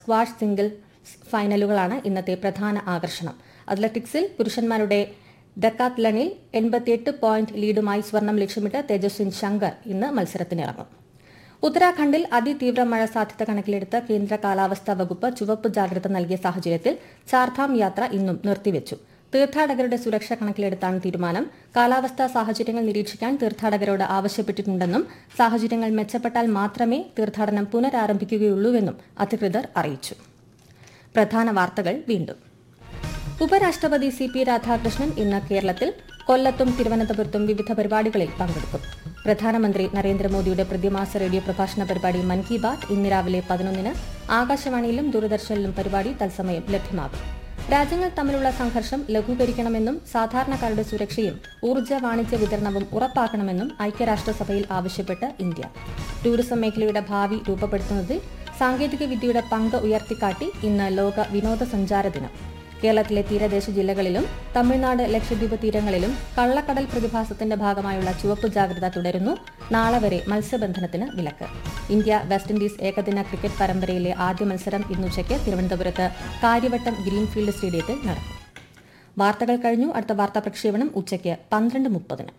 squash single ഫൈനലുകളാണ് ഇന്നത്തെ പ്രധാന ആകർഷണം അത്ലറ്റിക്സിൽ പുരുഷന്മാരുടെ ഡക്കാത്ലണിൽ എൺപത്തിയെട്ട് പോയിന്റ് ലീഡുമായി സ്വർണം ലക്ഷ്യമിട്ട് തേജസ്വിൻ ശങ്കർ ഇന്ന് മത്സരത്തിനിറങ്ങും ഉത്തരാഖണ്ഡിൽ അതിതീവ്ര മഴ സാധ്യത കണക്കിലെടുത്ത് കേന്ദ്ര കാലാവസ്ഥാ വകുപ്പ് ചുവപ്പ് ജാഗ്രത നൽകിയ സാഹചര്യത്തിൽ ചാർധാം യാത്ര ഇന്നും നിർത്തിവച്ചു തീർത്ഥാടകരുടെ സുരക്ഷ കണക്കിലെടുത്താണ് തീരുമാനം കാലാവസ്ഥാ സാഹചര്യങ്ങൾ നിരീക്ഷിക്കാൻ തീർത്ഥാടകരോട് ആവശ്യപ്പെട്ടിട്ടുണ്ടെന്നും സാഹചര്യങ്ങൾ മെച്ചപ്പെട്ടാൽ മാത്രമേ തീർത്ഥാടനം പുനരാരംഭിക്കുകയുള്ളൂവെന്നും അധികൃതർ അറിയിച്ചു പ്രധാന വാർത്തകൾ വീണ്ടും ഉപരാഷ്ട്രപതി സി പി രാധാകൃഷ്ണൻ ഇന്ന് കേരളത്തിൽ കൊല്ലത്തും തിരുവനന്തപുരത്തും വിവിധ പരിപാടികളിൽ പങ്കെടുക്കും പ്രധാനമന്ത്രി നരേന്ദ്രമോദിയുടെ പ്രതിമാസ റേഡിയോ പ്രഭാഷണ പരിപാടി മൻ കി ബാത് ഇന്ന് രാവിലെ പതിനൊന്നിന് ആകാശവാണിയിലും ദൂരദർശനിലും പരിപാടി തത്സമയം ലഭ്യമാകും രാജ്യങ്ങൾ തമ്മിലുള്ള സംഘർഷം ലഘൂകരിക്കണമെന്നും സാധാരണക്കാരുടെ സുരക്ഷയും ഊർജ്ജ വാണിജ്യ വിതരണവും ഉറപ്പാക്കണമെന്നും ഐക്യരാഷ്ട്രസഭയിൽ ആവശ്യപ്പെട്ട് ഇന്ത്യ ടൂറിസം മേഖലയുടെ ഭാവി രൂപപ്പെടുത്തുന്നതിൽ സാങ്കേതിക വിദ്യയുടെ പങ്ക് ഉയർത്തിക്കാട്ടി ഇന്ന് ലോക വിനോദസഞ്ചാര ദിനം കേരളത്തിലെ തീരദേശ ജില്ലകളിലും തമിഴ്നാട് ലക്ഷദ്വീപ് തീരങ്ങളിലും കള്ളക്കടൽ പ്രതിഭാസത്തിന്റെ ഭാഗമായുള്ള ചുവപ്പ് ജാഗ്രത തുടരുന്നു നാളെ വരെ മത്സ്യബന്ധനത്തിന് വിലക്ക് ഇന്ത്യ വെസ്റ്റ് ഇൻഡീസ് ഏകദിന ക്രിക്കറ്റ് പരമ്പരയിലെ ആദ്യ മത്സരം ഇന്നുച്ചയ്ക്ക് തിരുവനന്തപുരത്ത് കാര്യവട്ടം ഗ്രീൻഫീൽഡ് സ്റ്റേഡിയത്തിൽ നടക്കും വാർത്തകൾ കഴിഞ്ഞു അടുത്ത വാർത്താ പ്രക്ഷേപണം ഉച്ചയ്ക്ക് പന്ത്രണ്ട് മുപ്പതിന്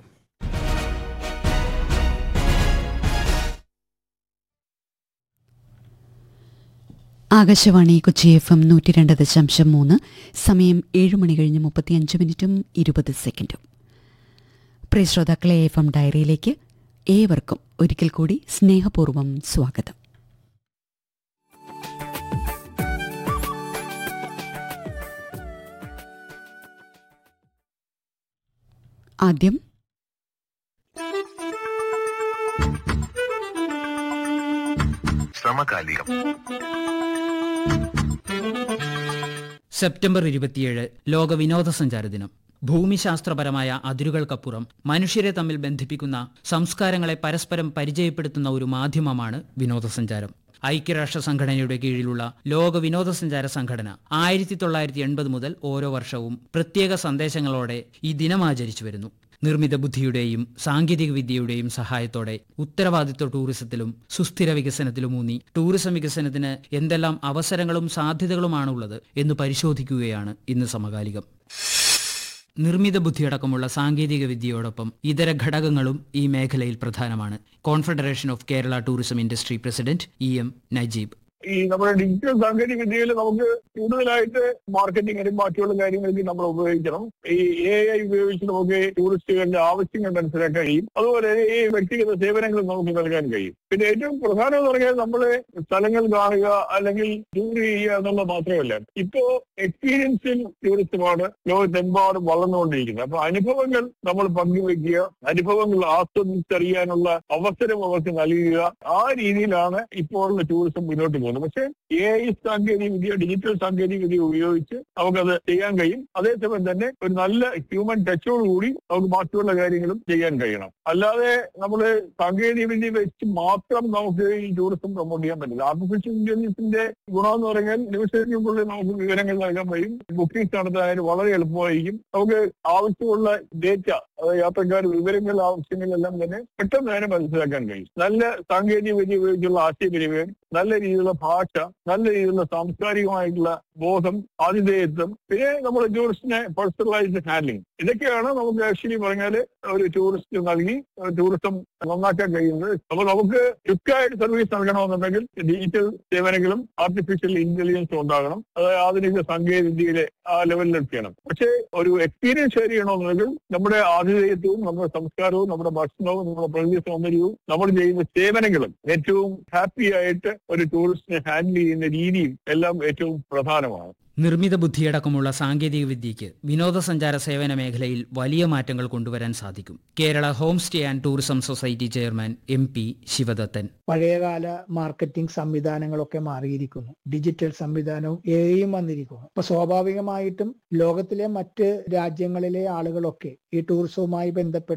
ആകാശവാണി കൊച്ചി എഫ് എം നൂറ്റി രണ്ട് ദശാംശം മൂന്ന് സമയം ഏഴ് മണി കഴിഞ്ഞ് മുപ്പത്തിയഞ്ച് മിനിറ്റും ഇരുപത് സെക്കൻഡും പ്രിയ ശ്രോതാക്കളെ എഫ് എം ഡയറിയിലേക്ക് ഏവർക്കും ഒരിക്കൽ കൂടി സ്നേഹപൂർവ്വം സ്വാഗതം ആദ്യം സമകാലികം സെപ്റ്റംബർ ഇരുപത്തിയേഴ് ലോക വിനോദസഞ്ചാര ദിനം ഭൂമിശാസ്ത്രപരമായ അതിരുകൾക്കപ്പുറം മനുഷ്യരെ തമ്മിൽ ബന്ധിപ്പിക്കുന്ന സംസ്കാരങ്ങളെ പരസ്പരം പരിചയപ്പെടുത്തുന്ന ഒരു മാധ്യമമാണ് വിനോദസഞ്ചാരം ഐക്യരാഷ്ട്ര സംഘടനയുടെ കീഴിലുള്ള ലോക വിനോദസഞ്ചാര സംഘടന ആയിരത്തി തൊള്ളായിരത്തി എൺപത് മുതൽ ഓരോ വർഷവും പ്രത്യേക സന്ദേശങ്ങളോടെ ഈ ദിനം ആചരിച്ചു വരുന്നു നിർമ്മിത ബുദ്ധിയുടെയും സാങ്കേതിക വിദ്യയുടെയും സഹായത്തോടെ ഉത്തരവാദിത്വ ടൂറിസത്തിലും സുസ്ഥിര വികസനത്തിലുമൂന്നി ടൂറിസം വികസനത്തിന് എന്തെല്ലാം അവസരങ്ങളും സാധ്യതകളുമാണുള്ളത് എന്ന് പരിശോധിക്കുകയാണ് ഇന്ന് സമകാലികം നിർമ്മിത ബുദ്ധിയടക്കമുള്ള സാങ്കേതിക വിദ്യയോടൊപ്പം ഇതര ഘടകങ്ങളും ഈ മേഖലയിൽ പ്രധാനമാണ് confederation of Kerala tourism industry president E M Najeeb ഈ നമ്മുടെ ഡിജിറ്റൽ സാങ്കേതിക വിദ്യയിൽ നമുക്ക് കൂടുതലായിട്ട് മാർക്കറ്റിങ്ങിനും ബാക്കിയുള്ള കാര്യങ്ങൾക്ക് നമ്മൾ ഉപയോഗിക്കണം ഈ എ ഐ ഉപയോഗിച്ച് നമുക്ക് ടൂറിസ്റ്റുകളുടെ ആവശ്യങ്ങൾ മനസ്സിലാക്കാൻ കഴിയും അതുപോലെ ഈ വ്യക്തിഗത സേവനങ്ങൾ നമുക്ക് നൽകാൻ കഴിയും പിന്നെ ഏറ്റവും പ്രധാനം എന്ന് പറഞ്ഞാൽ നമ്മള് സ്ഥലങ്ങൾ കാണുക അല്ലെങ്കിൽ ടൂർ ചെയ്യുക എന്നുള്ളത് മാത്രമല്ല ഇപ്പോ എക്സ്പീരിയൻസിൽ ടൂറിസമാണ് ലോകത്തെമ്പാടും വളർന്നുകൊണ്ടിരിക്കുന്നത് അപ്പൊ അനുഭവങ്ങൾ നമ്മൾ പങ്കുവെക്കുക അനുഭവങ്ങൾ ആസ്വദിച്ചറിയാനുള്ള അവസരം അവർക്ക് നൽകുക ആ രീതിയിലാണ് ഇപ്പോഴുള്ള ടൂറിസം മുന്നോട്ട് പോകുന്നത് പക്ഷേ എ ഐ സാങ്കേതിക വിദ്യ ഡിജിറ്റൽ സാങ്കേതിക വിദ്യ ഉപയോഗിച്ച് നമുക്കത് ചെയ്യാൻ കഴിയും അതേസമയം തന്നെ ഒരു നല്ല ഹ്യൂമൻ ടച്ചോട് കൂടി നമുക്ക് ബാക്കിയുള്ള കാര്യങ്ങളും ചെയ്യാൻ കഴിയണം അല്ലാതെ നമ്മൾ സാങ്കേതിക വിദ്യ വെച്ച് മാത്രം നമുക്ക് ഈ ടൂറിസം പ്രൊമോട്ട് ചെയ്യാൻ പറ്റില്ല ആർട്ടിഫിഷ്യൽ ഇന്റലിജൻസിന്റെ ഗുണം എന്ന് പറഞ്ഞാൽ നിമിഷങ്ങൾക്കുള്ളിൽ നമുക്ക് വിവരങ്ങൾ നൽകാൻ കഴിയും ബുക്കിംഗ്സ് നടത്താനായിട്ട് വളരെ എളുപ്പമായിരിക്കും നമുക്ക് ആവശ്യമുള്ള ഡേറ്റ അതായത് യാത്രക്കാർ വിവരങ്ങൾ ആവശ്യങ്ങളെല്ലാം തന്നെ പെട്ടെന്ന് തന്നെ മനസ്സിലാക്കാൻ കഴിയും നല്ല സാങ്കേതിക വിദ്യ ഉപയോഗിച്ചുള്ള ആശയവിനിമയം നല്ല രീതിയിലുള്ള ഭാഷ നല്ല രീതിയിലുള്ള സാംസ്കാരികമായിട്ടുള്ള ബോധം ആതിഥേയത്വം പിന്നെ നമ്മൾ ടൂറിസ്റ്റിനെ പേഴ്സണലൈസ്ഡ് ഹാൻഡ്ലിംഗ് ഇതൊക്കെയാണ് നമുക്ക് ആക്ച്വലി പറഞ്ഞാൽ ഒരു ടൂറിസ്റ്റ് നൽകി ടൂറിസം നന്നാക്കാൻ കഴിയുന്നത് അപ്പൊ നമുക്ക് ക്വിക്കായിട്ട് സർവീസ് നൽകണമെന്നുണ്ടെങ്കിൽ ഡിജിറ്റൽ സേവനങ്ങളും ആർട്ടിഫിഷ്യൽ ഇന്റലിജൻസും ഉണ്ടാകണം അത് ആധുനിക സാങ്കേതിക വിദ്യയിലെ ആ ലെവലിൽ ചെയ്യണം പക്ഷേ ഒരു എക്സ്പീരിയൻസ് ഷെയർ ചെയ്യണമെന്നുണ്ടെങ്കിൽ നമ്മുടെ ആതിഥേയത്വവും നമ്മുടെ സംസ്കാരവും നമ്മുടെ ഭക്ഷണവും നമ്മുടെ പ്രകൃതി സൗന്ദര്യവും നമ്മൾ ചെയ്യുന്ന സേവനങ്ങളും ഏറ്റവും ഹാപ്പി ആയിട്ട് ഒരു ടൂറിസ്റ്റിനെ ഹാൻഡിൽ ചെയ്യുന്ന രീതിയും എല്ലാം ഏറ്റവും പ്രധാനമാണ് നിർമ്മിത ബുദ്ധിയടക്കമുള്ള സാങ്കേതിക വിദ്യയ്ക്ക് വിനോദസഞ്ചാര സേവന മേഖലയിൽ വലിയ മാറ്റങ്ങൾ കൊണ്ടുവരാൻ സാധിക്കും Kerala home stay and tourism society chairman M P Sivadathan പഴയകാല മാർക്കറ്റിംഗ് സംവിധാനങ്ങളൊക്കെ മാറിയിരിക്കുന്നു ഡിജിറ്റൽ സംവിധാനവും എയും വന്നിരിക്കുന്നു അപ്പൊ സ്വാഭാവികമായിട്ടും ലോകത്തിലെ മറ്റ് രാജ്യങ്ങളിലെ ആളുകളൊക്കെ ഈ ടൂറിസവുമായി ബന്ധപ്പെട്ട്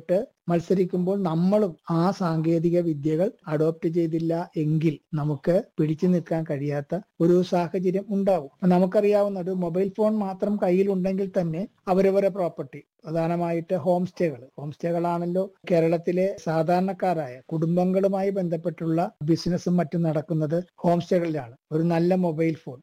മത്സരിക്കുമ്പോൾ നമ്മളും ആ സാങ്കേതിക വിദ്യകൾ അഡോപ്റ്റ് ചെയ്തില്ല എങ്കിൽ നമുക്ക് പിടിച്ചു നിൽക്കാൻ കഴിയാത്ത ഒരു സാഹചര്യം ഉണ്ടാവും നമുക്കറിയാവുന്ന ഒരു മൊബൈൽ ഫോൺ മാത്രം കയ്യിലുണ്ടെങ്കിൽ തന്നെ അവരവരെ പ്രോപ്പർട്ടി പ്രധാനമായിട്ട് ഹോം സ്റ്റേകൾ ഹോം സ്റ്റേകളാണല്ലോ കേരളത്തിലെ സാധാരണക്കാരായ കുടുംബങ്ങളുമായി ബന്ധപ്പെട്ടുള്ള ബിസിനസ്സും മറ്റും നടക്കുന്നത് ഹോം സ്റ്റേകളിലാണ് ഒരു നല്ല മൊബൈൽ ഫോൺ